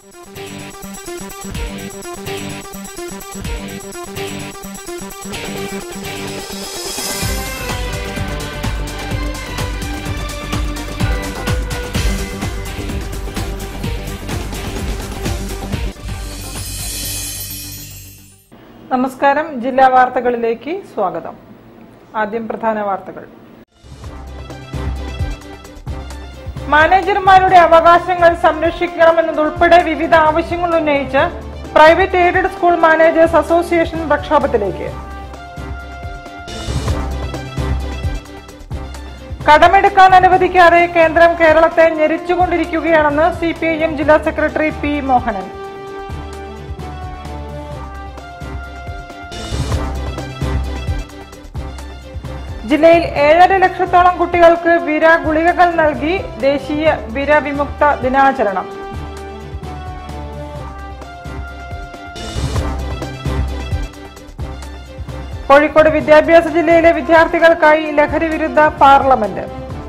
നമസ്കാരം ജില്ലാ വാർത്തകളിലേക്ക് സ്വാഗതം ആദ്യം പ്രധാന വാർത്തകൾ മാനേജർമാരുടെ അവകാശങ്ങൾ സംരക്ഷിക്കണമെന്നതുൾപ്പെടെ വിവിധ ആവശ്യങ്ങൾ ഉന്നയിച്ച് private aided school managers association പ്രക്ഷോഭത്തിലേക്ക് കടമെടുക്കാൻ അനുവദിക്കാതെ കേന്ദ്രം കേരളത്തെ ഞെരിച്ചുകൊണ്ടിരിക്കുകയാണെന്ന് സി പി ഐ എം ജില്ലാ സെക്രട്ടറി പി മോഹനൻ ജില്ലയിൽ ഏഴര ലക്ഷത്തോളം കുട്ടികൾക്ക് വിര ഗുളികകൾ നൽകി ദേശീയ വിരവിമുക്ത ദിനാചരണം കോഴിക്കോട് വിദ്യാഭ്യാസ ജില്ലയിലെ വിദ്യാർത്ഥികൾക്കായി ലഹരി വിരുദ്ധ പാർലമെന്റ്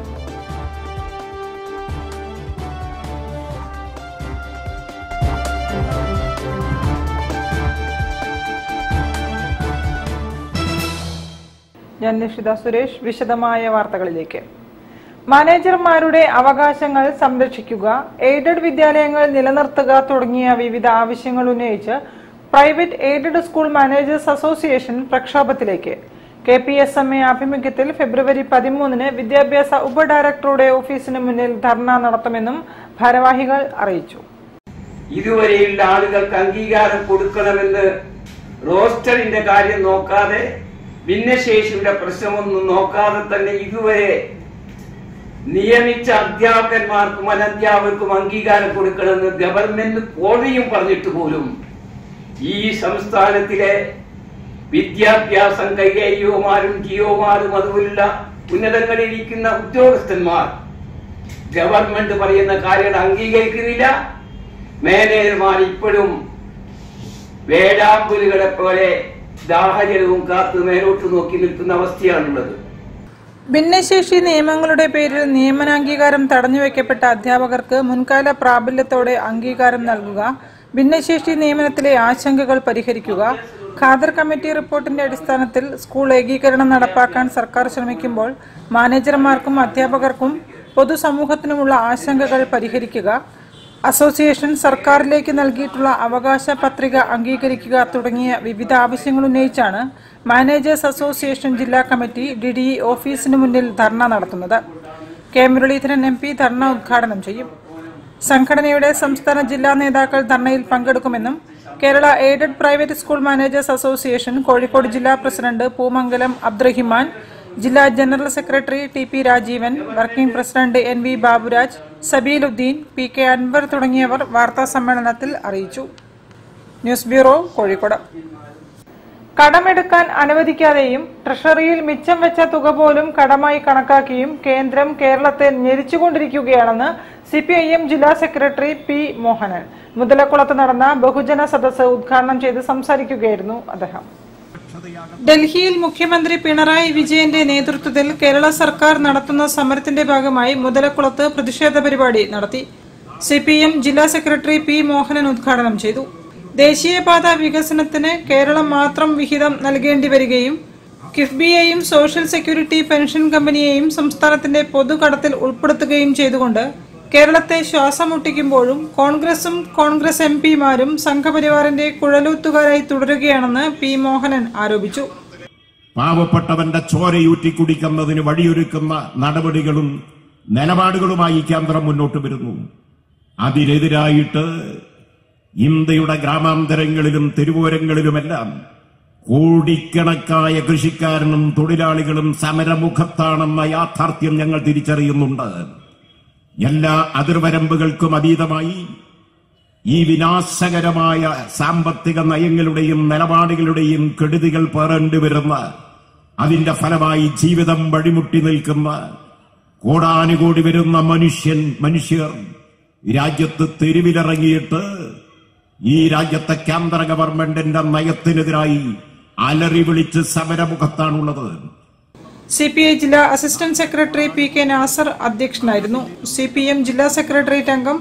ഞാൻ നിഷിത സുരേഷ് വിശദമായ വാർത്തകളിലേക്ക് മാനേജർമാരുടെ അവകാശങ്ങൾ സംരക്ഷിക്കുക എയ്ഡഡ് വിദ്യാലയങ്ങൾ നിലനിർത്തുക തുടങ്ങിയ വിവിധ ആവശ്യങ്ങൾ ഉന്നയിച്ച് private aided school managers association പ്രക്ഷോഭത്തിലേക്ക് K P S M A ആഭിമുഖ്യത്തിൽ ഫെബ്രുവരി പതിമൂന്നിന് വിദ്യാഭ്യാസ ഉപഡയറക്ടറുടെ ഓഫീസിന് മുന്നിൽ ധർണ നടത്തുമെന്നും ഭാരവാഹികൾ അറിയിച്ചു ഇതുവരെയുള്ള ആളുകൾക്ക് അംഗീകാരം കൊടുക്കണമെന്ന് റോസ്റ്ററിന്റെ കാര്യം നോക്കാതെ ഭിന്നശേഷിയുടെ പ്രശ്നമൊന്നും നോക്കാതെ തന്നെ ഇതുവരെ നിയമിച്ച അധ്യാപകന്മാർക്കും അനധ്യാപകർക്കും അംഗീകാരം കൊടുക്കണമെന്ന് ഗവൺമെന്റ് കോടതിയും പറഞ്ഞിട്ട് പോലും ഈ സംസ്ഥാനത്തിലെ വിദ്യാഭ്യാസം കൈകാര്യവുമാരും ജിയോമാരും അതുപോലുള്ള ഉന്നതങ്ങളിലിരിക്കുന്ന ഉദ്യോഗസ്ഥന്മാർ ഗവൺമെന്റ് പറയുന്ന കാര്യങ്ങൾ അംഗീകരിക്കുന്നില്ല മാനേജർമാർ ഇപ്പോഴും വേടാമ്പുലികളെ പോലെ ദാഹജലവും കാത്തു മേലോട്ട് നോക്കി നിൽക്കുന്ന അവസ്ഥയാണുള്ളത് ഭിന്നശേഷി നിയമങ്ങളുടെ പേരിൽ നിയമനാംഗീകാരം തടഞ്ഞുവെക്കപ്പെട്ട അധ്യാപകർക്ക് മുൻകാല പ്രാബല്യത്തോടെ അംഗീകാരം നൽകുക ഭിന്നശേഷി നിയമനത്തിലെ ആശങ്കകൾ പരിഹരിക്കുക ഖാദർ കമ്മിറ്റി റിപ്പോർട്ടിന്റെ അടിസ്ഥാനത്തിൽ സ്കൂൾ ഏകീകരണം നടപ്പാക്കാൻ സർക്കാർ ശ്രമിക്കുമ്പോൾ മാനേജർമാർക്കും അധ്യാപകർക്കും പൊതുസമൂഹത്തിനുമുള്ള ആശങ്കകൾ പരിഹരിക്കുക അസോസിയേഷൻ സർക്കാരിലേക്ക് നൽകിയിട്ടുള്ള അവകാശ പത്രിക അംഗീകരിക്കുക തുടങ്ങിയ വിവിധ ആവശ്യങ്ങൾ ഉന്നയിച്ചാണ് മാനേജേഴ്സ് അസോസിയേഷൻ ജില്ലാ കമ്മിറ്റി ഡി ഡി ഇ ഓഫീസിന് മുന്നിൽ ധർണ നടത്തുന്നത് കെ മുരളീധരൻ എം പി ധർണ ഉദ്ഘാടനം ചെയ്യും സംഘടനയുടെ സംസ്ഥാന ജില്ലാ നേതാക്കൾ ധർണയിൽ പങ്കെടുക്കുമെന്നും Kerala aided private school managers association Kozhikode ജില്ലാ പ്രസിഡന്റ് പൂമംഗലം അബ്ദുറഹിമാൻ ജില്ലാ general secretary T P Rajeevan working president N V Baburaj Sabeeluddin P K Anwar തുടങ്ങിയവർ വാർത്താ സമ്മേളനത്തിൽ അറിയിച്ചു ന്യൂസ് ബ്യൂറോ കോഴിക്കോട് കടമെടുക്കാൻ അനുവദിക്കാതെയും ട്രഷറിയിൽ മിച്ചം വെച്ച തുക പോലും കടമായി കണക്കാക്കിയും കേന്ദ്രം കേരളത്തെ ഞെരിച്ചുകൊണ്ടിരിക്കുകയാണെന്ന് സി പി ഐ എം ജില്ലാ സെക്രട്ടറി പി മോഹനൻ മുതലക്കുളത്ത് നടന്ന ബഹുജന സദസ്സ് ഉദ്ഘാടനം ചെയ്ത് സംസാരിക്കുകയായിരുന്നു അദ്ദേഹം ഡൽഹിയിൽ മുഖ്യമന്ത്രി പിണറായി വിജയന്റെ നേതൃത്വത്തിൽ കേരള സർക്കാർ നടത്തുന്ന സമരത്തിന്റെ ഭാഗമായി മുതലക്കുളത്ത് പ്രതിഷേധ പരിപാടി നടത്തി സി പി എം ജില്ലാ സെക്രട്ടറി പി മോഹനൻ ഉദ്ഘാടനം ചെയ്തു ദേശീയപാത വികസനത്തിന് കേരളം മാത്രം വിഹിതം നൽകേണ്ടി വരികയും കിഫ്ബിയെയും സോഷ്യൽ സെക്യൂരിറ്റി പെൻഷൻ കമ്പനിയെയും സംസ്ഥാനത്തിന്റെ പൊതുകടത്തിൽ ഉൾപ്പെടുത്തുകയും ചെയ്തുകൊണ്ട് കേരളത്തെ ശ്വാസം മുട്ടിക്കുമ്പോഴും കോൺഗ്രസും കോൺഗ്രസ് എം പിമാരും സംഘപരിവാറിന്റെ കുഴലൂത്തുകാരായി തുടരുകയാണെന്ന് പി മോഹനൻ ആരോപിച്ചു പാവപ്പെട്ടവന്റെ ചോരയൂറ്റി കുടിക്കുന്നതിന് വഴിയൊരുക്കുന്ന നടപടികളും നിലപാടുകളുമായി കേന്ദ്രം മുന്നോട്ട് വരുന്നു അതിനെതിരായിട്ട് ഇന്ത്യയുടെ ഗ്രാമാന്തരങ്ങളിലും തെരുവോരങ്ങളിലുമെല്ലാം കോടിക്കണക്കായ കൃഷിക്കാരനും തൊഴിലാളികളും സമരമുഖത്താണെന്ന യാഥാർത്ഥ്യം ഞങ്ങൾ തിരിച്ചറിയുന്നുണ്ട് എല്ലാ അതിർവരമ്പുകൾക്കും അതീതമായി ഈ വിനാശകരമായ സാമ്പത്തിക നയങ്ങളുടെയും നിലപാടുകളുടെയും കെടുതികൾ പേറേണ്ടി വരുന്ന അതിന്റെ ഫലമായി ജീവിതം വഴിമുട്ടി നിൽക്കുന്ന കോടാനുകോടി വരുന്ന മനുഷ്യൻ മനുഷ്യർ രാജ്യത്ത് തെരുവിലിറങ്ങിയിട്ട് ഈ രാജ്യത്തെ കേന്ദ്ര ഗവൺമെന്റിന്റെ നയത്തിനെതിരായി അലറി വിളിച്ച് സമരമുഖത്താണുള്ളത് സി പി ഐ ജില്ലാ assistant secretary P K Nasar അധ്യക്ഷനായിരുന്നു സി പി എം ജില്ലാ സെക്രട്ടേറിയറ്റ് അംഗം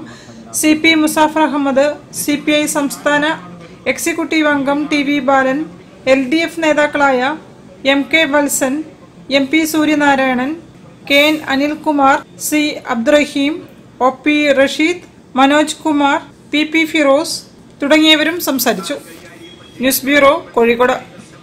C P Musafar Ahmed C P I സംസ്ഥാന എക്സിക്യൂട്ടീവ് അംഗം T V Balan L D F നേതാക്കളായ M K Valsan M P Sooryanarayanan K N Anilkumar C Abdurahim O P Rasheed Manoj Kumar P P Firoz തുടങ്ങിയവരും സംസാരിച്ചു news bureau Kozhikode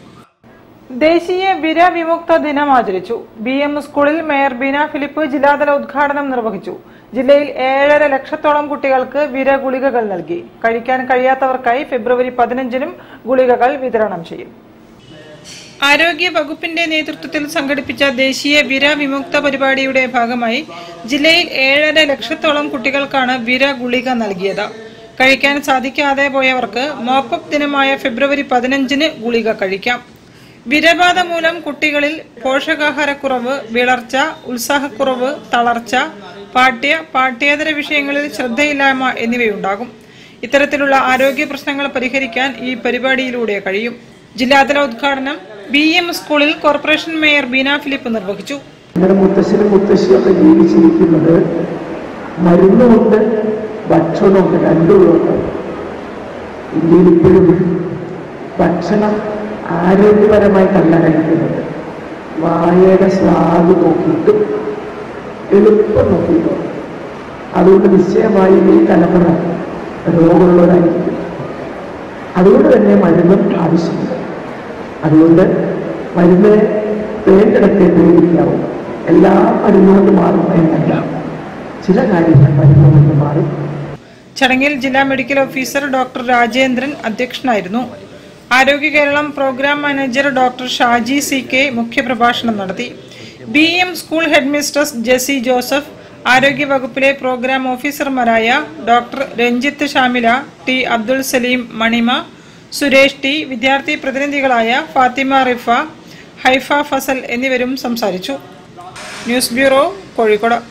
ദേശീയ വിരവിമുക്ത ദിനം ആചരിച്ചു ബി എം സ്കൂളിൽ മേയർ ബീന ഫിലിപ്പ് ജില്ലാതല ഉദ്ഘാടനം നിർവഹിച്ചു ജില്ലയിൽ ഏഴര ലക്ഷത്തോളം കുട്ടികൾക്ക് വിര ഗുളികകൾ നൽകി കഴിക്കാൻ കഴിയാത്തവർക്കായി ഫെബ്രുവരി പതിനഞ്ചിനും ഗുളികകൾ വിതരണം ചെയ്യും ആരോഗ്യ വകുപ്പിന്റെ നേതൃത്വത്തിൽ സംഘടിപ്പിച്ച ദേശീയ വിര വിമുക്ത പരിപാടിയുടെ ഭാഗമായി ജില്ലയിൽ ഏഴര ലക്ഷത്തോളം കുട്ടികൾക്കാണ് വിര ഗുളിക നൽകിയത് കഴിക്കാൻ സാധിക്കാതെ പോയവർക്ക് മോപ്പപ്പ് ദിനമായ ഫെബ്രുവരി പതിനഞ്ചിന് ഗുളിക കഴിക്കാം വിരബാധ മൂലം കുട്ടികളിൽ പോഷകാഹാരക്കുറവ് വിളർച്ച ഉത്സാഹക്കുറവ് തളർച്ച പാഠ്യ പാഠ്യേതര വിഷയങ്ങളിൽ ശ്രദ്ധയില്ലായ്മ എന്നിവയുണ്ടാകും ഇത്തരത്തിലുള്ള ആരോഗ്യ പ്രശ്നങ്ങൾ പരിഹരിക്കാൻ ഈ പരിപാടിയിലൂടെ കഴിയും ജില്ലാതല ഉദ്ഘാടനം ബി എം സ്കൂളിൽ കോർപ്പറേഷൻ മേയർ ബീന ഫിലിപ്പ് നിർവഹിച്ചു നമ്മുടെ മുത്തശ്ശനും മുത്തശ്ശിയൊക്കെ ജീവിച്ചിരിക്കുന്നത് മരുന്നുമുണ്ട് ഭക്ഷണമുണ്ട് രണ്ടുമുണ്ട് ഇന്ത്യയിൽ ഇപ്പോഴും ഭക്ഷണം ആരോഗ്യപരമായിട്ടല്ല കഴിക്കുന്നത് വായയുടെ സ്വാദ് നോക്കിയിട്ടും എളുപ്പം നോക്കിയിട്ടും അതുകൊണ്ട് നിശ്ചയമായും ഈ തലമുറ രോഗമുള്ളവരായിരിക്കും അതുകൊണ്ട് തന്നെ മരുന്നും ആവശ്യമുണ്ട് അതുകൊണ്ട് മരുന്ന് വേണ്ടിടത്തെ ഉപയോഗിക്കാവൂ എല്ലാ മരുന്നും കൊണ്ട് മാറും എന്നല്ല ചില കാര്യങ്ങൾ മരുന്ന് കൊണ്ട് മാറും ചടങ്ങിൽ ജില്ലാ മെഡിക്കൽ ഓഫീസർ ഡോക്ടർ രാജേന്ദ്രൻ അധ്യക്ഷനായിരുന്നു Arogya Keralam programme manager doctor Shaji C K മുഖ്യപ്രഭാഷണം നടത്തി B M school headmistress Jessy Joseph ആരോഗ്യ വകുപ്പിലെ പ്രോഗ്രാം ഓഫീസർമാരായ doctor Ranjith Shamila T Abdul Saleem Manima Suresh T വിദ്യാർത്ഥി പ്രതിനിധികളായ ഫാത്തിമ റിഫ ഹൈഫ ഫസൽ എന്നിവരും സംസാരിച്ചു ന്യൂസ് ബ്യൂറോ കോഴിക്കോട്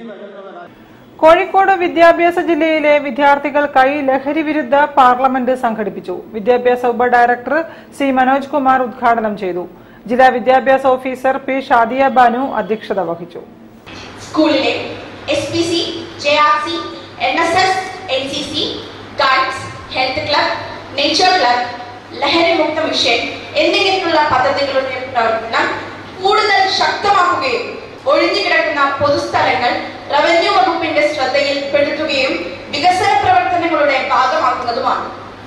കോഴിക്കോട് വിദ്യാഭ്യാസ ജില്ലയിലെ വിദ്യാർത്ഥികൾക്കായി ലഹരി വിരുദ്ധ പാർലമെന്റ് സംഘടിപ്പിച്ചു വിദ്യാഭ്യാസ ഉപഡയറക്ടർ സി മനോജ് കുമാർ ഉദ്ഘാടനം ചെയ്തു ജില്ലാ വിദ്യാഭ്യാസ ഓഫീസർ പി ഷാദിയ ബാനു അധ്യക്ഷത വഹിച്ചു സ്കൂളിലെ S P C J R C N S S N C C guides health club nature club ലഹരി മുക്ത മിഷൻ എന്നിങ്ങനെയുള്ള പദ്ധതികളുടെ പ്രവർത്തനം കൂടുതൽ ശക്തമാക്കുകയും ഒഴിഞ്ഞുകിടക്കുന്ന പൊതുസ്ഥലങ്ങൾ റവന്യൂ വകുപ്പിന്റെ ശ്രദ്ധയിൽപ്പെടുത്തുകയും വികസന പ്രവർത്തനങ്ങളുടെ ഭാഗമാക്കുന്നതുമാണ്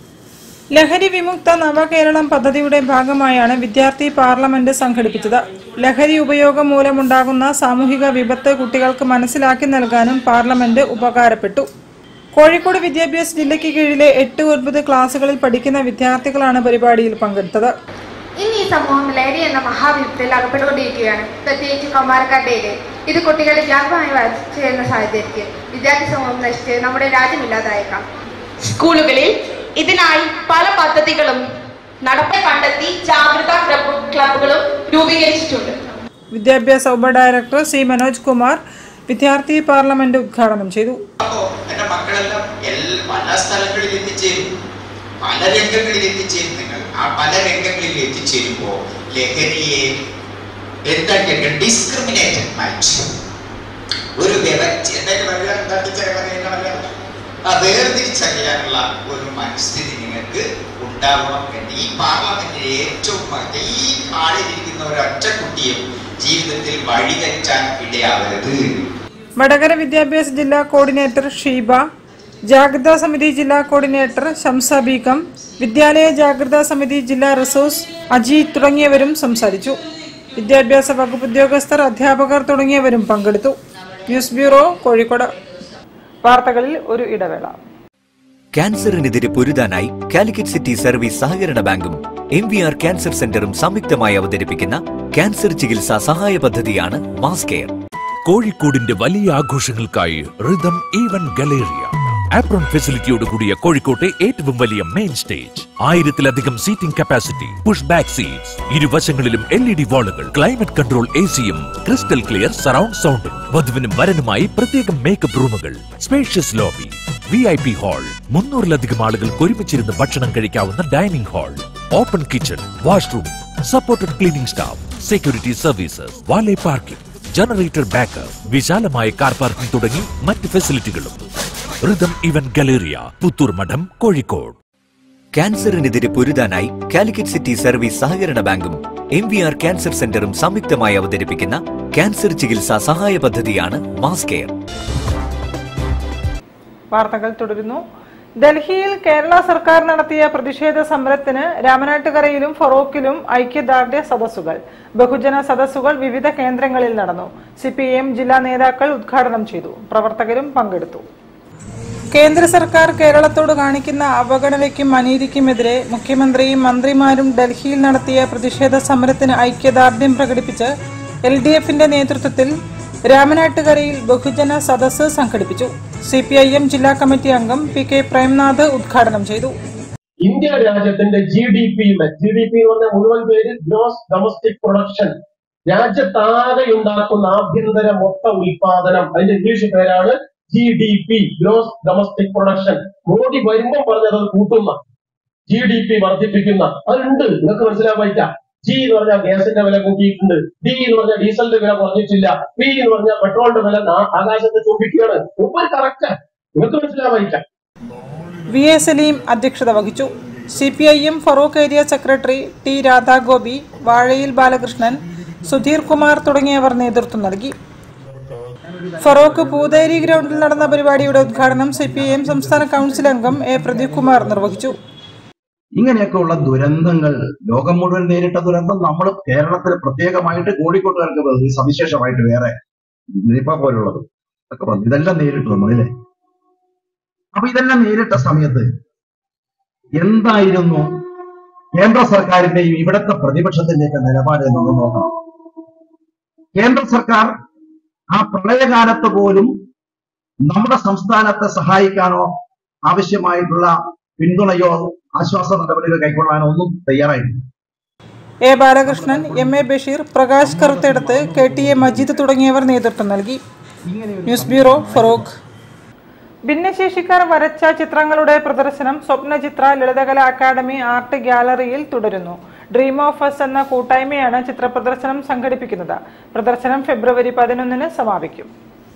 ലഹരി വിമുക്ത നവകേരളം പദ്ധതിയുടെ ഭാഗമായാണ് വിദ്യാർത്ഥി പാർലമെന്റ് സംഘടിപ്പിച്ചത് ലഹരി ഉപയോഗം മൂലമുണ്ടാകുന്ന സാമൂഹിക വിപത്ത് കുട്ടികൾക്ക് മനസ്സിലാക്കി നൽകാനും പാർലമെന്റ് ഉപകാരപ്പെട്ടു കോഴിക്കോട് വിദ്യാഭ്യാസ ജില്ലയ്ക്ക് കീഴിലെ എട്ട് ഒൻപത് ക്ലാസുകളിൽ പഠിക്കുന്ന വിദ്യാർത്ഥികളാണ് പരിപാടിയിൽ പങ്കെടുത്തത് ഇന്ന് ഈ സമൂഹം ലഹരി എന്ന മഹാവിപത്തിൽ അകപ്പെട്ടുകൊണ്ടിരിക്കുകയാണ് പ്രത്യേകിച്ച് കൗമാരക്കാരുടെ ഇടയിൽ ഇത് കുട്ടികളെ വ്യാപകമായി വളർച്ച ചെയ്യുന്ന സാഹചര്യത്തിൽ വിദ്യാർത്ഥി സമൂഹം നശിച്ച് നമ്മുടെ രാജ്യമില്ലാതായേക്കാം സ്കൂളുകളിൽ ഇതിനായി പല പദ്ധതികളും നടപ്പെ കണ്ടെത്തി ജാഗ്രതാ ക്ലബ്ബ് ക്ലബ്ബുകളും രൂപീകരിച്ചിട്ടുണ്ട് വിദ്യാഭ്യാസ ഉപഡയറക്ടർ സി മനോജ് കുമാർ വിദ്യാർത്ഥി പാർലമെന്റ് ഉദ്ഘാടനം ചെയ്തു അപ്പോ എന്റെ മക്കളെല്ലാം എല്ലാ പല സ്ഥലങ്ങളിൽ എത്തിച്ചേരും പല രംഗങ്ങളിൽ എത്തിച്ചേരും നിങ്ങൾ ആ പല രംഗങ്ങളിൽ എത്തിച്ചേരുമ്പോ ലഹരിയെ എന്താ ഡിസ്ക്രിമിനേറ്റഡ് ആയിട്ട് ഒരു വ്യവസ്ഥ എന്തായാലും പറയാ എന്താ ചില പറയുന്ന പറയാ ആ വേർതിരിച്ചറിയാനുള്ള ഒരു മനസ്ഥിതി നിങ്ങൾക്ക് ഉണ്ടാവണം എന്ന് ഈ പാർലമെന്റിലെ ഏറ്റവും മഹത്വ- ഈ ആളിലിരിക്കുന്ന ഒരൊറ്റ കുട്ടിയും ജീവിതത്തിൽ വഴിതെറ്റാൻ ഇടയാവരുത് വടകര വിദ്യാഭ്യാസ ജില്ലാ കോർഡിനേറ്റർ ഷീബ ജാഗ്രതാ സമിതി ജില്ലാ കോർഡിനേറ്റർ ഷംസ ബീഗം വിദ്യാലയ ജാഗ്രതാ സമിതി ജില്ലാ റിസോഴ്സ് അജീത് തുടങ്ങിയവരും സംസാരിച്ചു വിദ്യാഭ്യാസ വകുപ്പ് ഉദ്യോഗസ്ഥർ അധ്യാപകർ തുടങ്ങിയവരും പങ്കെടുത്തു ന്യൂസ് ബ്യൂറോ കോഴിക്കോട് വാർത്തകളിൽ ഒരു ഇടവേള ക്യാൻസറിനെതിരെ പൊരുതാനായി കാലിക്കറ്റ് സിറ്റി സർവീസ് സഹകരണ ബാങ്കും എം വി ആർ ക്യാൻസർ സെന്ററും സംയുക്തമായി അവതരിപ്പിക്കുന്ന ക്യാൻസർ ചികിത്സാ സഹായ പദ്ധതിയാണ് മാസ് കെയർ കോഴിക്കോടിന്റെ വലിയ ആഘോഷങ്ങൾക്കായി റിതം ഈവൻ ഗലേറിയ ആപ്രോൺ ഫെസിലിറ്റിയോട് കൂടിയ കോഴിക്കോട്ടെ ഏറ്റവും വലിയ മെയിൻ സ്റ്റേജ് ആയിരത്തിലധികം seating capacity push back seats ഇരുവശങ്ങളിലും എൽ ഇ ഡി വാളുകൾ ക്ലൈമറ്റ് കൺട്രോൾ എ സിയും ക്രിസ്റ്റൽ ക്ലിയർ സറൗണ്ട് സൗണ്ടും വധുവിനും വരനുമായി പ്രത്യേകം മേക്കപ്പ് റൂമുകൾ spacious lobby V I P hall മുന്നൂറിലധികം ആളുകൾക്ക് ഒരുമിച്ചിരുന്ന് ഭക്ഷണം കഴിക്കാവുന്ന dining hall open kitchen washroom supported cleaning staff security services valet parking generator backup വിശാലമായ കാർ പാർക്കിംഗ് തുടങ്ങി മറ്റ് ഫെസിലിറ്റികളും rhythm event galleria Puthur Madom Kozhikode ക്യാൻസറിനെതിരെ പൊരുതാനായി കാലിക്കറ്റ് സിറ്റി സർവീസ് സഹകരണ ബാങ്കും എം വി ആർ ക്യാൻസർ സെന്ററും സംയുക്തമായി അവതരിപ്പിക്കുന്ന ക്യാൻസർ ചികിത്സാ സഹായ പദ്ധതിയാണ് മാസ് കെയർ വാർത്തകൾ തുടരുന്നു ഡൽഹിയിൽ കേരള സർക്കാർ നടത്തിയ പ്രതിഷേധ സമരത്തിന് രാമനാട്ടുകരയിലും ഫറോക്കിലും ഐക്യദാർഢ്യ സദസ്സുകൾ ബഹുജന സദസ്സുകൾ വിവിധ കേന്ദ്രങ്ങളിൽ നടന്നു സി ജില്ലാ നേതാക്കൾ ഉദ്ഘാടനം ചെയ്തു പ്രവർത്തകരും പങ്കെടുത്തു കേന്ദ്ര സർക്കാർ കേരളത്തോട് കാണിക്കുന്ന അവഗണനയ്ക്കും അനീതിക്കുമെതിരെ മുഖ്യമന്ത്രിയും മന്ത്രിമാരും ഡൽഹിയിൽ നടത്തിയ പ്രതിഷേധ സമരത്തിന് ഐക്യദാർഢ്യം പ്രകടിപ്പിച്ച് എൽ ഡി എഫിന്റെ നേതൃത്വത്തിൽ രാമനാട്ടുകരയിൽ ബഹുജന സദസ്സ് സംഘടിപ്പിച്ചു സി പി ഐ എം ജില്ലാ കമ്മിറ്റി അംഗം പി കെ പ്രേംനാഥ് ഉദ്ഘാടനം ചെയ്തു ഇന്ത്യ രാജ്യത്തിന്റെ G D P G D P എന്ന് പറഞ്ഞ മുഴുവൻ പേര് ഗ്രോസ് ഡൊമസ്റ്റിക് പ്രൊഡക്ഷൻ രാജ്യത്താകെ ഉണ്ടാക്കുന്ന ആഭ്യന്തര മൊത്ത ഉൽപാദനം അതിന്റെ ഇംഗ്ലീഷ് പേരാണ് G D P gross domestic production Modi വരുമ്പോൾ പറഞ്ഞത് അത് കൂട്ടുന്ന ജി ഡി പി വർദ്ധിപ്പിക്കുന്ന അതുണ്ട് നിങ്ങൾക്ക് മനസ്സിലാൻ പറ്റില്ല ജി എന്ന് പറഞ്ഞാൽ ഗ്യാസിന്റെ വില കൂട്ടിയിട്ടുണ്ട് ഡി എന്ന് പറഞ്ഞാൽ ഡീസലിന്റെ വില കുറഞ്ഞിട്ടില്ല പി എന്ന് പറഞ്ഞാൽ പെട്രോളിന്റെ വില നാ- ആകാശത്ത് ചൂണ്ടിക്കുകയാണ് മുമ്പ് കറക്റ്റ് നിങ്ങൾക്ക് മനസ്സിലാൻ പറ്റില്ല വി എ സലീം അധ്യക്ഷത വഹിച്ചു C P I M Farook area secretary T Radhagopi Vazhayil Balakrishnan Sudheer Kumar തുടങ്ങിയവർ നേതൃത്വം നൽകി ഫറോക്ക് പൂതേരി ഗ്രൗണ്ടിൽ നടന്ന പരിപാടിയുടെ ഉദ്ഘാടനം സി പി എം സംസ്ഥാന കൗൺസിൽ അംഗം എ പ്രദീപ് കുമാർ നിർവഹിച്ചു ഇങ്ങനെയൊക്കെയുള്ള ദുരന്തങ്ങൾ ലോകം മുഴുവൻ നേരിട്ട ദുരന്തം നമ്മൾ കേരളത്തിൽ പ്രത്യേകമായിട്ട് കോഴിക്കോട്ടുകാർക്ക് ഇത് സവിശേഷമായിട്ട് വേറെ നിപ പോലുള്ളത് ഒക്കെ പറഞ്ഞു ഇതെല്ലാം നേരിട്ടു നമ്മളില്ലേ അപ്പൊ ഇതെല്ലാം നേരിട്ട സമയത്ത് എന്തായിരുന്നു കേന്ദ്ര സർക്കാരിന്റെയും ഇവിടുത്തെ പ്രതിപക്ഷത്തിന്റെയൊക്കെ നിലപാട് എന്നൊന്ന് നോക്കണം കേന്ദ്ര സർക്കാർ ആ പ്രളയകാലത്ത് പോലും നമ്മുടെ സംസ്ഥാനത്തെ സഹായിക്കാനോ ആവശ്യമായിട്ടുള്ള പിന്തുണയോ ആശ്വാസ നടപടികൾ കൈക്കൊള്ളാനോ ഒന്നും തയ്യാറായിട്ടില്ല A Balakrishnan M A Basheer Prakash Karuthedath K T A Majeed തുടങ്ങിയവർ നേതൃത്വം നൽകി ന്യൂസ് ബ്യൂറോ ഫറോക്ക് ഭിന്നശേഷിക്കാർ വരച്ച ചിത്രങ്ങളുടെ പ്രദർശനം സ്വപ്നചിത്ര ലളിതകല അക്കാദമി ആർട്ട് ഗ്യാലറിയിൽ തുടരുന്നു ഡ്രീം ഓഫ് എസ് എന്ന കൂട്ടായ്മയാണ് ചിത്ര പ്രദർശനം സംഘടിപ്പിക്കുന്നത് പ്രദർശനം ഫെബ്രുവരി പതിനൊന്നിന് സമാപിക്കും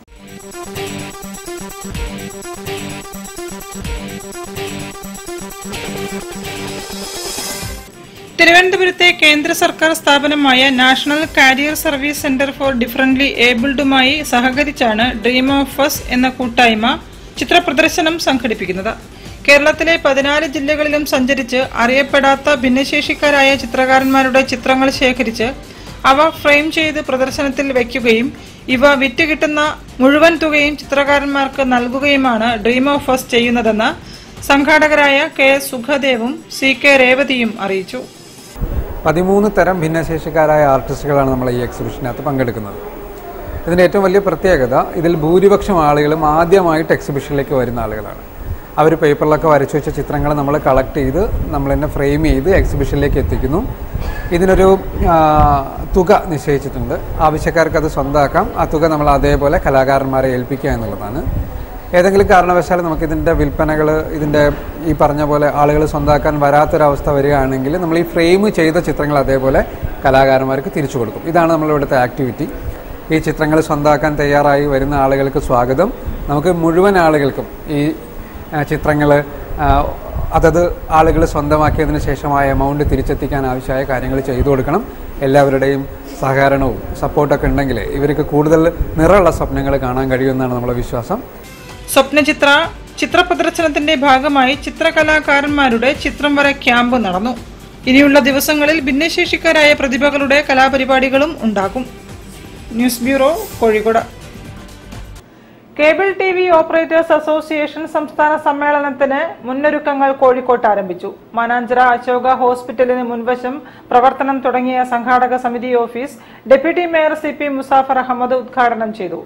തിരുവനന്തപുരത്തെ കേന്ദ്ര സർക്കാർ സ്ഥാപനമായ national career service centre for differently ഏബിൾഡുമായി സഹകരിച്ചാണ് ഡ്രീം ഓഫ് ഫസ് എന്ന കൂട്ടായ്മ ചിത്രപ്രദർശനം സംഘടിപ്പിക്കുന്നത് കേരളത്തിലെ പതിനാല് ജില്ലകളിലും സഞ്ചരിച്ച് അറിയപ്പെടാത്ത ഭിന്നശേഷിക്കാരായ ചിത്രകാരന്മാരുടെ ചിത്രങ്ങൾ ശേഖരിച്ച് അവ ഫ്രെയിം ചെയ്ത് പ്രദർശനത്തിൽ വയ്ക്കുകയും ഇവ വിറ്റ് കിട്ടുന്ന മുഴുവൻ തുകയും ചിത്രകാരന്മാർക്ക് നൽകുകയുമാണ് ഡ്രീം ഓഫ് ഫസ് ചെയ്യുന്നതെന്ന് സംഘാടകരായ കെ എസ് സുഖദേവും സി കെ രേവതിയും അറിയിച്ചു പതിമൂന്ന് തരം ഭിന്നശേഷിക്കാരായ ആർട്ടിസ്റ്റുകളാണ് നമ്മൾ ഈ എക്സിബിഷനകത്ത് പങ്കെടുക്കുന്നത് ഇതിൻ്റെ ഏറ്റവും വലിയ പ്രത്യേകത ഇതിൽ ഭൂരിപക്ഷം ആളുകളും ആദ്യമായിട്ട് എക്സിബിഷനിലേക്ക് വരുന്ന ആളുകളാണ് അവർ പേപ്പറിലൊക്കെ വരച്ചു വെച്ച ചിത്രങ്ങൾ നമ്മൾ കളക്ട് ചെയ്ത് നമ്മൾ തന്നെ ഫ്രെയിം ചെയ്ത് എക്സിബിഷനിലേക്ക് എത്തിക്കുന്നു ഇതിനൊരു ആ, തുക നിശ്ചയിച്ചിട്ടുണ്ട് ആവശ്യക്കാർക്ക് അത് സ്വന്തമാക്കാം ആ തുക നമ്മൾ അതേപോലെ കലാകാരന്മാരെ ഏൽപ്പിക്കുക എന്നുള്ളതാണ് ഏതെങ്കിലും കാരണവശാൽ നമുക്ക് ഇതിൻ്റെ വിൽപ്പനകൾ ഇതിൻ്റെ ഈ പറഞ്ഞ പോലെ ആളുകൾ സ്വന്തമാക്കാൻ വരാത്തൊരവസ്ഥ വരികയാണെങ്കിൽ നമ്മൾ ഈ ഫ്രെയിം ചെയ്ത ചിത്രങ്ങൾ അതേപോലെ കലാകാരന്മാർക്ക് തിരിച്ചു കൊടുക്കും ഇതാണ് നമ്മളിവിടുത്തെ ആക്ടിവിറ്റി ഈ ചിത്രങ്ങൾ സ്വന്തമാക്കാൻ തയ്യാറായി വരുന്ന ആളുകൾക്ക് സ്വാഗതം നമുക്ക് മുഴുവൻ ആളുകൾക്കും ഈ ചിത്രങ്ങൾ അതത് ആളുകൾ സ്വന്തമാക്കിയതിന് ശേഷമായ എമൗണ്ട് തിരിച്ചെത്തിക്കാൻ ആവശ്യമായ കാര്യങ്ങൾ ചെയ്തു കൊടുക്കണം എല്ലാവരുടെയും സഹകരണവും സപ്പോർട്ടൊക്കെ ഉണ്ടെങ്കിൽ ഇവർക്ക് കൂടുതൽ നിറമുള്ള സ്വപ്നങ്ങൾ കാണാൻ കഴിയുമെന്നാണ് നമ്മുടെ വിശ്വാസം സ്വപ്നചിത്ര ചിത്രപ്രദർശനത്തിന്റെ ഭാഗമായി ചിത്രകലാകാരന്മാരുടെ ചിത്രം വര ക്യാമ്പ് നടന്നു ഇനിയുള്ള ദിവസങ്ങളിൽ ഭിന്നശേഷിക്കാരായ പ്രതിഭകളുടെ കലാപരിപാടികളും ഉണ്ടാകും news bureau Kozhikode cable T V operators association സംസ്ഥാന സമ്മേളനത്തിന് മുന്നൊരുക്കങ്ങൾ കോഴിക്കോട്ട് ആരംഭിച്ചു മാനാഞ്ചിറ അശോക ഹോസ്പിറ്റലിന് മുൻവശം പ്രവർത്തനം തുടങ്ങിയ സംഘാടക സമിതി office deputy mayor C P Musafar Ahammed ഉദ്ഘാടനം ചെയ്തു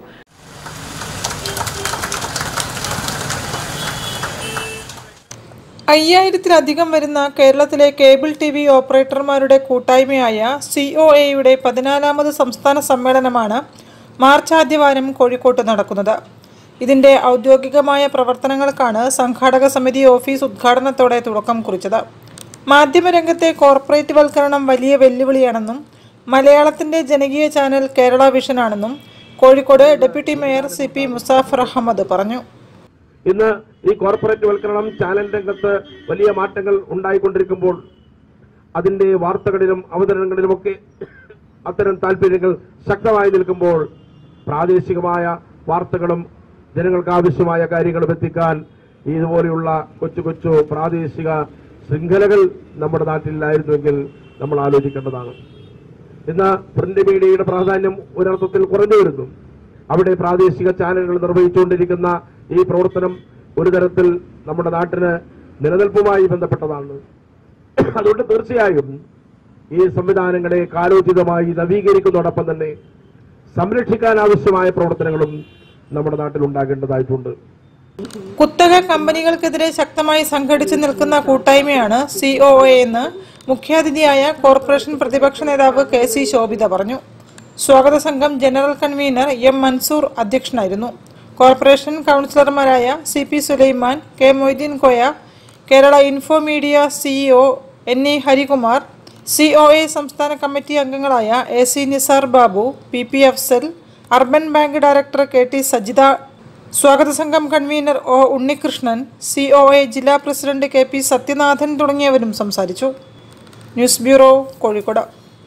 അയ്യായിരത്തിലധികം വരുന്ന കേരളത്തിലെ കേബിൾ ടി വി ഓപ്പറേറ്റർമാരുടെ കൂട്ടായ്മയായ സി ഒ എയുടെ പതിനാലാമത് സംസ്ഥാന സമ്മേളനമാണ് മാർച്ച് ആദ്യവാരം കോഴിക്കോട്ട് നടക്കുന്നത് ഇതിന്റെ ഔദ്യോഗികമായ പ്രവർത്തനങ്ങൾക്കാണ് സംഘാടക സമിതി ഓഫീസ് ഉദ്ഘാടനത്തോടെ തുടക്കം കുറിച്ചത് മാധ്യമരംഗത്തെ കോർപ്പറേറ്റ് വൽക്കരണം വലിയ വെല്ലുവിളിയാണെന്നും മലയാളത്തിന്റെ ജനകീയ ചാനൽ കേരള വിഷനാണെന്നും Kozhikode deputy mayor C P Musafar Ahammed പറഞ്ഞു ഇന്ന് ഈ കോർപ്പറേറ്റ് വൽക്കരണം ചാനൽ രംഗത്ത് വലിയ മാറ്റങ്ങൾ ഉണ്ടായിക്കൊണ്ടിരിക്കുമ്പോൾ അതിന്റെ വാർത്തകളിലും അവതരണങ്ങളിലുമൊക്കെ അത്തരം താല്പര്യങ്ങൾ ശക്തമായി നിൽക്കുമ്പോൾ പ്രാദേശികമായ വാർത്തകളും ജനങ്ങൾക്ക് ആവശ്യമായ കാര്യങ്ങളും എത്തിക്കാൻ ഇതുപോലെയുള്ള കൊച്ചു കൊച്ചു പ്രാദേശിക ശൃംഖലകൾ നമ്മുടെ നാട്ടിലായിരുന്നുവെങ്കിൽ നമ്മൾ ആലോചിക്കേണ്ടതാണ് ഇന്ന് പ്രിന്റ് മീഡിയയുടെ പ്രാധാന്യം ഒരർത്ഥത്തിൽ കുറഞ്ഞു വരുന്നു അവിടെ പ്രാദേശിക ചാനലുകൾ നിർവഹിച്ചുകൊണ്ടിരിക്കുന്ന ഈ പ്രവർത്തനം ഒരു തരത്തിൽ നമ്മുടെ നാട്ടിന് നിലനിൽപ്പുമായി ബന്ധപ്പെട്ടതാണ് അതുകൊണ്ട് തീർച്ചയായും ഈ സംവിധാനങ്ങളെ കാലോചിതമായി നവീകരിക്കുന്നതോടൊപ്പം തന്നെ സംരക്ഷിക്കാൻ ആവശ്യമായ പ്രവർത്തനങ്ങളും നമ്മുടെ നാട്ടിൽ ഉണ്ടാകേണ്ടതായിട്ടുണ്ട് കുത്തക കമ്പനികൾക്കെതിരെ ശക്തമായി സംഘടിച്ചു നിൽക്കുന്ന കൂട്ടായ്മയാണ് സി ഒ എ എന്ന് മുഖ്യാതിഥിയായ കോർപ്പറേഷൻ പ്രതിപക്ഷ നേതാവ് കെ സി ശോഭിത പറഞ്ഞു സ്വാഗത സംഘം ജനറൽ കൺവീനർ എം മൻസൂർ അധ്യക്ഷനായിരുന്നു കോർപ്പറേഷൻ കൌൺസിലർമാരായ C P Sulaiman K Moideen Koya Kerala info media CEO N E Harikumar C O A സംസ്ഥാന കമ്മിറ്റി അംഗങ്ങളായ A C Nisar Babu P P Afsal urban bank director K T Sajitha സ്വാഗത സംഘം convener O Unnikrishnan C O A ജില്ലാ പ്രസിഡന്റ് കെ പി സത്യനാഥൻ തുടങ്ങിയവരും സംസാരിച്ചു news bureau Kozhikode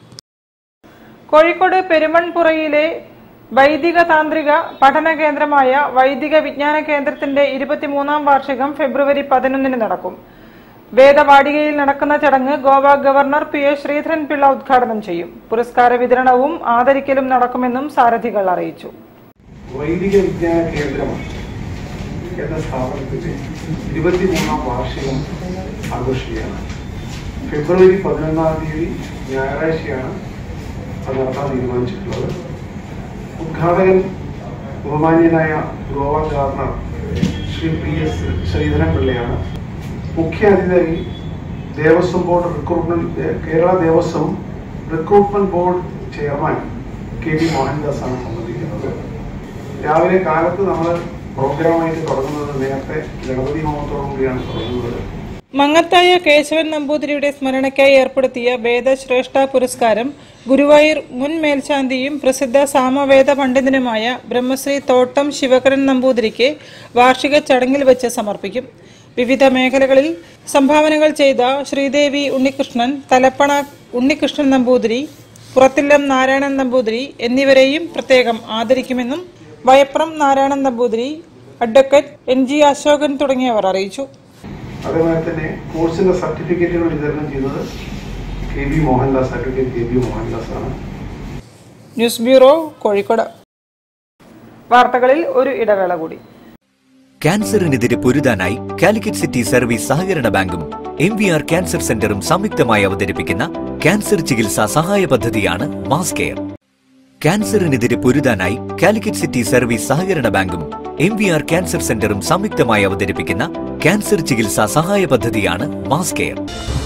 Kozhikode പെരുമൺപുറയിലെ വൈദിക താന്ത്രിക പഠന കേന്ദ്രമായ വൈദിക വിജ്ഞാന കേന്ദ്രത്തിന്റെ ഇരുപത്തിമൂന്നാം വാർഷികം ഫെബ്രുവരി പതിനൊന്നിന് നടക്കും വേദവാടികയിൽ നടക്കുന്ന ചടങ്ങ് Goa governor P S Sreedharan Pillai ഉദ്ഘാടനം ചെയ്യും പുരസ്കാര വിതരണവും ആദരിക്കലും നടക്കുമെന്നും സാരഥികൾ അറിയിച്ചു വൈദിക വിജ്ഞാന കേന്ദ്രം എന്ന സ്ഥാപനത്തിന്റെ ഇരുപത്തിമൂന്നാം വാർഷികം ആഘോഷിക്കുകയാണ് ഫെബ്രുവരി പതിനൊന്നാം തീയതി ഞായറാഴ്ചയാണ് അത് നടത്താൻ തീരുമാനിച്ചിട്ടുള്ളത് ഉദ്ഘാടകൻ ബഹുമാന്യനായ Goa governor Shri P S Sreedharan പിള്ളയാണ് മുഖ്യ അതിഥി Devaswom board recruitment Kerala Devaswom recruitment board chairman K V Mohandas ആണ് സംബന്ധിക്കുന്നത് രാവിലെ കാലത്ത് നമ്മൾ പ്രോഗ്രാമായിട്ട് തുടങ്ങുന്നത് നേരത്തെ ഗണപതി ഹോമത്തോടു കൂടിയാണ് തുടങ്ങുന്നത് മങ്ങത്തായ കേശവൻ നമ്പൂതിരിയുടെ സ്മരണയ്ക്കായി ഏർപ്പെടുത്തിയ വേദശ്രേഷ്ഠ പുരസ്കാരം ഗുരുവായൂർ മുൻ മേൽശാന്തിയും പ്രസിദ്ധ സാമവേദ പണ്ഡിതനുമായ ബ്രഹ്മശ്രീ തോട്ടം ശിവകരൻ നമ്പൂതിരിക്ക് വാർഷിക ചടങ്ങിൽ വെച്ച് സമർപ്പിക്കും വിവിധ മേഖലകളിൽ സംഭാവനകൾ ചെയ്ത ശ്രീദേവി ഉണ്ണികൃഷ്ണൻ തലപ്പണ ഉണ്ണികൃഷ്ണൻ നമ്പൂതിരി പുറത്തില്ലം നാരായണൻ നമ്പൂതിരി എന്നിവരെയും പ്രത്യേകം ആദരിക്കുമെന്നും Vayapram Narayanan Namboothiri advocate N G Ashokan തുടങ്ങിയവർ അറിയിച്ചു അതേപോലെ തന്നെ കോഴ്സിന്റെ സർട്ടിഫിക്കറ്റുകൾ വിതരണം ചെയ്തത് K V Mohandas advocate K V Mohandas ആണ് ന്യൂസ് ബ്യൂറോ കോഴിക്കോട് വാർത്തകളിൽ ഒരു ഇടവേള കൂടി ക്യാൻസറിനെതിരെ പൊരുതാനായി കാലിക്കറ്റ് സിറ്റി സർവീസ് സഹകരണ ബാങ്കും എം വി ആർ ക്യാൻസർ സെന്ററും സംയുക്തമായി അവതരിപ്പിക്കുന്ന ക്യാൻസർ ചികിത്സാ സഹായ പദ്ധതിയാണ് മാസ് കെയർ ക്യാൻസറിനെതിരെ പൊരുതാനായി കാലിക്കറ്റ് സിറ്റി സർവീസ് സഹകരണ ബാങ്കും എം വി ആർ ക്യാൻസർ സെന്ററും സംയുക്തമായി അവതരിപ്പിക്കുന്ന ക്യാൻസർ ചികിത്സാ സഹായ പദ്ധതിയാണ് മാസ് കെയർ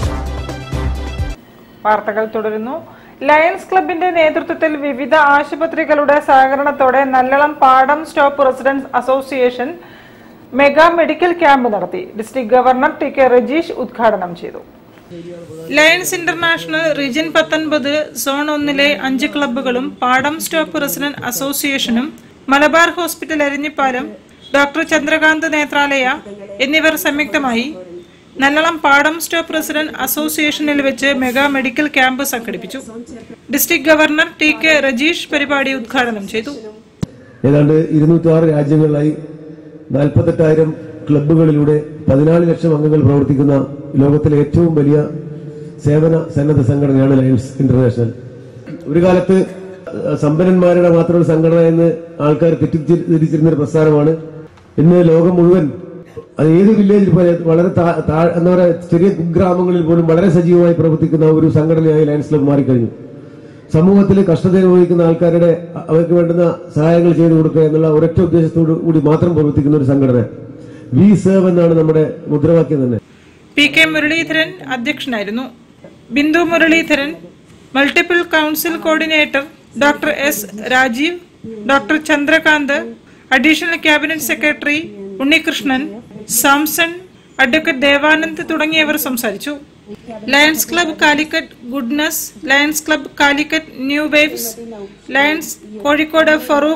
വാർത്തകൾ തുടരുന്നു ലയൺസ് ക്ലബിന്റെ നേതൃത്വത്തിൽ വിവിധ ആശുപത്രികളുടെ സഹകരണത്തോടെ Nallalam Padam stop residence association mega medical camp നടത്തി district governor T K Rajeesh ഉദ്ഘാടനം ചെയ്തു ലയൺസ് ഇന്റർനാഷണൽ റീജിയൻ പത്തൊൻപത് സോൺ ഒന്നിലെ അഞ്ച് ക്ലബ്ബുകളും പാടം സ്റ്റോപ്പ് റെസിഡന്റ് അസോസിയേഷനും മലബാർ ഹോസ്പിറ്റൽ എരഞ്ഞിപ്പാലം ഡോക്ടർ ചന്ദ്രകാന്ത് നേത്രാലയ എന്നിവർ സംയുക്തമായി നല്ലളം പാടം സ്റ്റോപ്പ് റെസിഡന്റ് അസോസിയേഷനിൽ വെച്ച് മെഗാ മെഡിക്കൽ ക്യാമ്പ് സംഘടിപ്പിച്ചു district governor T K Rajeesh പരിപാടി ഉദ്ഘാടനം ചെയ്തു ഏതാണ്ട് ഇരുന്നൂറ്റാറ് രാജ്യങ്ങളിലായി നാൽപ്പത്തെട്ടായിരം ക്ലബ്ബുകളിലൂടെ പതിനാല് ലക്ഷം അംഗങ്ങൾ പ്രവർത്തിക്കുന്ന ലോകത്തിലെ ഏറ്റവും വലിയ സേവന സന്നദ്ധ സംഘടനയാണ് ലയൺസ് ഇന്റർനാഷണൽ ഒരു കാലത്ത് അഹ് സമ്പന്നന്മാരുടെ മാത്രം ഒരു സംഘടന എന്ന് ആൾക്കാർ തെറ്റിദ്ധരിച്ചിരുന്ന ഒരു പ്രസ്ഥാനമാണ് ഇന്ന് ലോകം മുഴുവൻ അത് ഏത് വില്ലേജിൽ പോലെ വളരെ താ- താ- എന്താ പറയുക ചെറിയ കുഗ്രാമങ്ങളിൽ പോലും വളരെ സജീവമായി പ്രവർത്തിക്കുന്ന ഒരു സംഘടനയായി ലയൺസ് ക്ലബ് മാറിക്കഴിഞ്ഞു സമൂഹത്തിൽ കഷ്ടത അനുഭവിക്കുന്ന ആൾക്കാരുടെ അ- അവർക്ക് വേണ്ടുന്ന സഹായങ്ങൾ ചെയ്തു കൊടുക്കുക എന്നുള്ള ഒരൊറ്റ ഉദ്ദേശത്തോടു കൂടി മാത്രം പ്രവർത്തിക്കുന്ന ഒരു സംഘടന വി സേവ് എന്നാണ് നമ്മുടെ മുദ്രാവാക്യം തന്നെ പി കെ മുരളീധരൻ അധ്യക്ഷനായിരുന്നു Bindu Muraleedharan multiple council coordinator doctor S Rajeev doctor Chandrakanth additional cabinet secretary Unnikrishnan Samson advocate Devanand തുടങ്ങിയവർ സംസാരിച്ചു lions club Calicut goodness lions club Calicut new waves lions Kozhikode Farook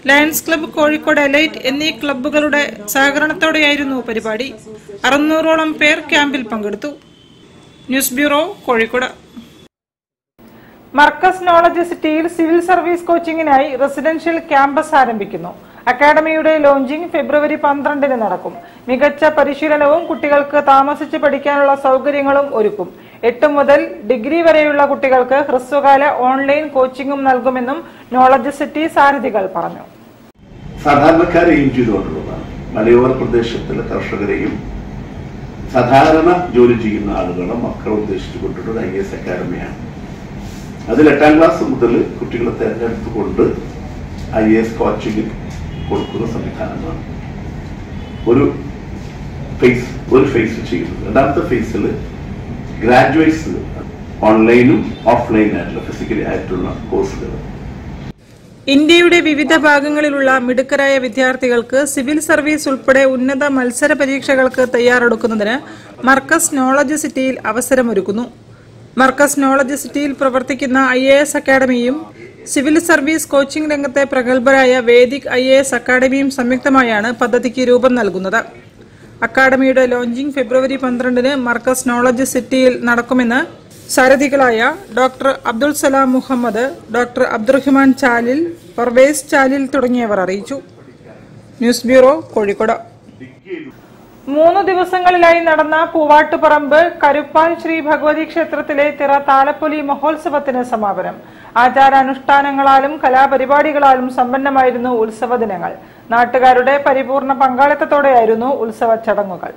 lions club Kozhikode elite എന്നീ ക്ലബ്ബുകളുടെ സഹകരണത്തോടെയായിരുന്നു പരിപാടി അറുന്നൂറോളം പേർ ക്യാമ്പിൽ പങ്കെടുത്തു news bureau Kozhikode Markaz knowledge സിറ്റിയിൽ സിവിൽ സർവീസ് കോച്ചിങ്ങിനായി റെസിഡൻഷ്യൽ ക്യാമ്പസ് ആരംഭിക്കുന്നു അക്കാഡമിയുടെ ലോഞ്ചിംഗ് ഫെബ്രുവരി പന്ത്രണ്ടിന് നടക്കും മികച്ച പരിശീലനവും കുട്ടികൾക്ക് താമസിച്ച് പഠിക്കാനുള്ള സൗകര്യങ്ങളും ഒരുക്കും എട്ട് മുതൽ ഡിഗ്രി വരെയുള്ള കുട്ടികൾക്ക് ഹ്രസ്വകാല ഓൺലൈൻ കോച്ചിങ്ങും നൽകുമെന്നും നോളജ് സിറ്റി സാരഥികൾ പറഞ്ഞു സാധാരണക്കാരെ എയിം ചെയ്തുകൊണ്ടുള്ളതാണ് മലയോര പ്രദേശത്തിലെ കർഷകരെയും സാധാരണ ജോലി ചെയ്യുന്ന ആളുകളെ മക്കളെ ഉദ്ദേശിച്ചുകൊണ്ടുള്ള ഐ എസ് അക്കാദമിയാണ് അതിൽ എട്ടാം ക്ലാസ് മുതൽ കുട്ടികളെ തെരഞ്ഞെടുത്തുകൊണ്ട് ഐ എസ് കോച്ചിങ് കൊടുക്കുന്ന സംവിധാനമാണ് ഒരു ഫേസ് ഒരു ഫേസ് ചെയ്യുന്നത് രണ്ടാമത്തെ ഫേസിൽ ഗ്രാജുവേറ്റ്സ് ഓൺലൈനും ഓഫ്ലൈൻ ആയിട്ടുള്ള ഫിസിക്കലി ആയിട്ടുള്ള കോഴ്സുകൾ ഇന്ത്യയുടെ വിവിധ ഭാഗങ്ങളിലുള്ള മിടുക്കരായ വിദ്യാർത്ഥികൾക്ക് സിവിൽ സർവീസ് ഉൾപ്പെടെ ഉന്നത മത്സര പരീക്ഷകൾക്ക് തയ്യാറെടുക്കുന്നതിന് മർക്കസ് നോളജ് സിറ്റിയിൽ അവസരമൊരുക്കുന്നു മർക്കസ് നോളജ് സിറ്റിയിൽ പ്രവർത്തിക്കുന്ന ഐ എ എസ് അക്കാദമിയും സിവിൽ സർവീസ് കോച്ചിംഗ് രംഗത്തെ പ്രഗത്ഭരായ വേദിക് ഐ എ എസ് അക്കാദമിയും സംയുക്തമായാണ് പദ്ധതിക്ക് രൂപം നൽകുന്നത് അക്കാദമിയുടെ ലോഞ്ചിംഗ് ഫെബ്രുവരി പന്ത്രണ്ടിന് മർക്കസ് നോളജ് സിറ്റിയിൽ നടക്കുമെന്ന് സാരഥികളായ ഡോക്ടർ അബ്ദുൾ സലാം മുഹമ്മദ് ഡോക്ടർ അബ്ദുറഹ്മാൻ ചാലിൽ പർവേസ് ചാലിൽ തുടങ്ങിയവർ അറിയിച്ചു ന്യൂസ് ബ്യൂറോ കോഴിക്കോട് മൂന്ന് ദിവസങ്ങളിലായി നടന്ന പൂവാട്ടുപറമ്പ് കരുപ്പാൻ ശ്രീ ഭഗവതി ക്ഷേത്രത്തിലെ തിറ താലപ്പൊലി മഹോത്സവത്തിന് സമാപനം ആചാരാനുഷ്ഠാനങ്ങളാലും കലാപരിപാടികളാലും സമ്പന്നമായിരുന്നു ഉത്സവ ദിനങ്ങൾ നാട്ടുകാരുടെ പരിപൂർണ പങ്കാളിത്തത്തോടെയായിരുന്നു ഉത്സവ ചടങ്ങുകൾ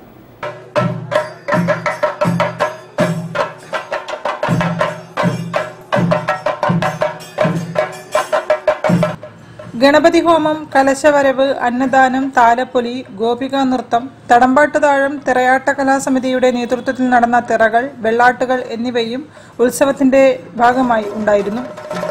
ഗണപതി ഹോമം കലശവരവ് അന്നദാനം താലപ്പൊലി ഗോപിക നൃത്തം തടമ്പാട്ടുതാഴം തിറയാട്ട കലാസമിതിയുടെ നേതൃത്വത്തിൽ നടന്ന തിറകൾ വെള്ളാട്ടുകൾ എന്നിവയും ഉത്സവത്തിന്റെ ഭാഗമായി ഉണ്ടായിരുന്നു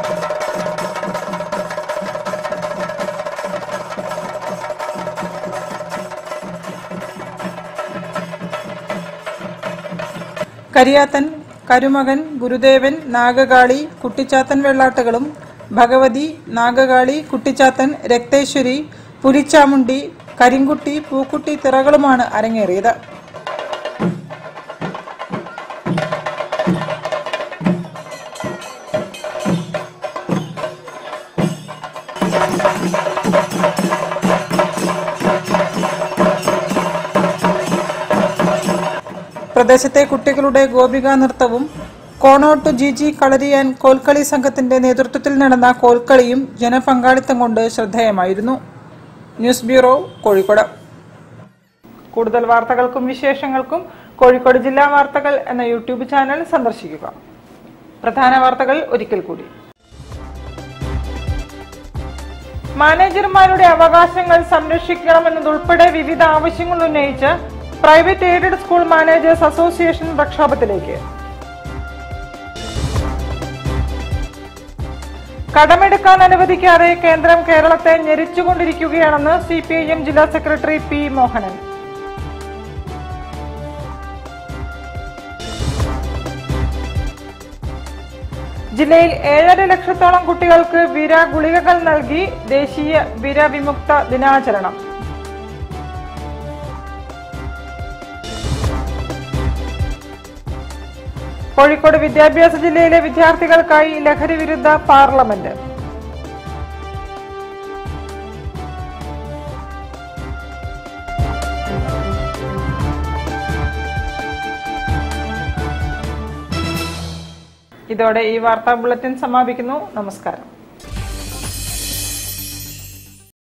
കരിയാത്തൻ കരുമകൻ ഗുരുദേവൻ നാഗകാളി കുട്ടിച്ചാത്തൻ വെള്ളാട്ടുകളും ഭഗവതി നാഗകാളി കുട്ടിച്ചാത്തൻ രക്തേശ്വരി പുലിച്ചാമുണ്ടി കരിങ്കുട്ടി പൂക്കുട്ടി തിറകളുമാണ് അരങ്ങേറിയത് പ്രദേശത്തെ കുട്ടികളുടെ ഗോപികാ നൃത്തവും കോണോട്ടു ജിജി കളരിയാൻ കോൽക്കളി സംഘത്തിന്റെ നേതൃത്വത്തിൽ നടന്ന കോൽക്കളിയും ജനപങ്കാളിത്തം കൊണ്ട് ശ്രദ്ധേയമായിരുന്നു ന്യൂസ് ബ്യൂറോ കോഴിക്കോട് കൂടുതൽ വാർത്തകൾക്കും വിശേഷങ്ങൾക്കും കോഴിക്കോട് ജില്ലാ വാർത്തകൾ എന്ന യൂട്യൂബ് ചാനൽ സന്ദർശിക്കുക പ്രധാന വാർത്തകൾ ഒരിക്കൽ കൂടി മാനേജർമാരുടെ അവകാശങ്ങൾ സംരക്ഷിക്കണമെന്നതുൾപ്പെടെ വിവിധ ആവശ്യങ്ങൾ ഉന്നയിച്ച് private aided school managers association പ്രക്ഷോഭത്തിലേക്ക് കടമെടുക്കാൻ അനുവദിക്കാതെ കേന്ദ്രം കേരളത്തെ ഞെരിച്ചുകൊണ്ടിരിക്കുകയാണെന്ന് സി പി ഐ എം ജില്ലാ സെക്രട്ടറി പി മോഹനൻ ജില്ലയിൽ ഏഴര ലക്ഷത്തോളം കുട്ടികൾക്ക് വിര ഗുളികകൾ നൽകി ദേശീയ വിരവിമുക്ത ദിനാചരണം കോഴിക്കോട് വിദ്യാഭ്യാസ ജില്ലയിലെ വിദ്യാർത്ഥികൾക്കായി ലഹരി വിരുദ്ധ പാർലമെന്റ് ഇതോടെ ഈ വാർത്താ ബുള്ളറ്റിൻ സമാപിക്കുന്നു നമസ്കാരം